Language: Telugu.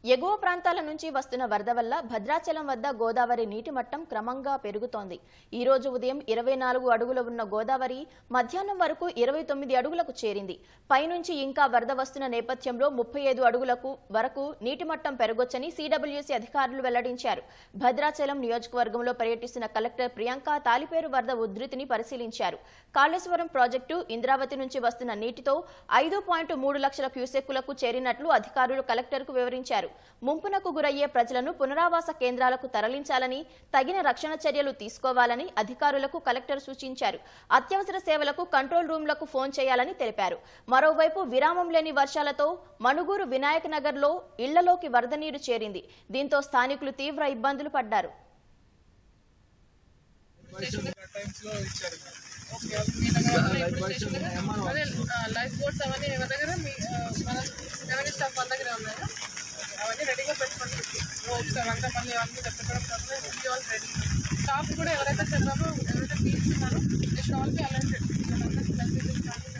ఎగువ ప్రాంతాల నుంచి వస్తున్న వరద వల్ల భద్రాచలం వద్ద గోదావరి నీటి మట్టం క్రమంగా పెరుగుతోంది ఈ రోజు ఉదయం ఇరవై నాలుగు అడుగుల ఉన్న గోదావరి మధ్యాహ్నం వరకు ఇరవై తొమ్మిది అడుగులకు చేరింది పైనుంచి ఇంకా వరద వస్తున్న నేపథ్యంలో ముప్పై ఐదు అడుగులకు వరకు నీటి మట్టం పెరగొచ్చని సీడబ్ల్యూసీ అధికారులు వెల్లడించారు భద్రాచలం నియోజకవర్గంలో పర్యటిస్తున్న కలెక్టర్ ప్రియాంక తాలిపేరు వరద ఉధృతిని పరిశీలించారు కాళేశ్వరం ప్రాజెక్టు ఇంద్రావతి నుంచి వస్తున్న నీటితో ఐదు పాయింట్ మూడు లక్షల క్యూసెక్కులకు చేరినట్లు అధికారులు కలెక్టర్కు వివరించారు ముంపునకు గురయ్యే ప్రజలను పునరావాస కేంద్రాలకు తరలించాలని తగిన రక్షణ చర్యలు తీసుకోవాలని అధికారులకు కలెక్టర్ సూచించారు అత్యవసర సేవలకు కంట్రోల్ రూమ్లకు ఫోన్ చేయాలని తెలిపారు మరోవైపు విరామం లేని వర్షాలతో మణుగూరు వినాయక నగర్లో ఇళ్లలోకి వరద నీరు చేరింది దీంతో స్థానికులు తీవ్ర ఇబ్బందులు పడ్డారు టైమ్స్లో ఇచ్చారు ఓకే ఓకే. మీ దగ్గర ఉన్నాయి ఇప్పుడు స్టేషన్ అదే ఆ, లైఫ్ బోట్స్ అవన్నీ ఎవరి దగ్గర మీ ఆ, మన రెవెన్యూ స్టాఫ్ వాళ్ళ దగ్గర ఉన్నాయా ఓకే. అవన్నీ రెడీగా పెట్టుకోండి రోప్స్ అవంతా మళ్ళీ అవన్నీ పెట్టడం బీ ఆల్ రెడీ స్టాఫ్ కూడా ఎవరైతే చెప్పామో ఎవరైతే తీసుకున్నారో they should all be alerted messages కానీ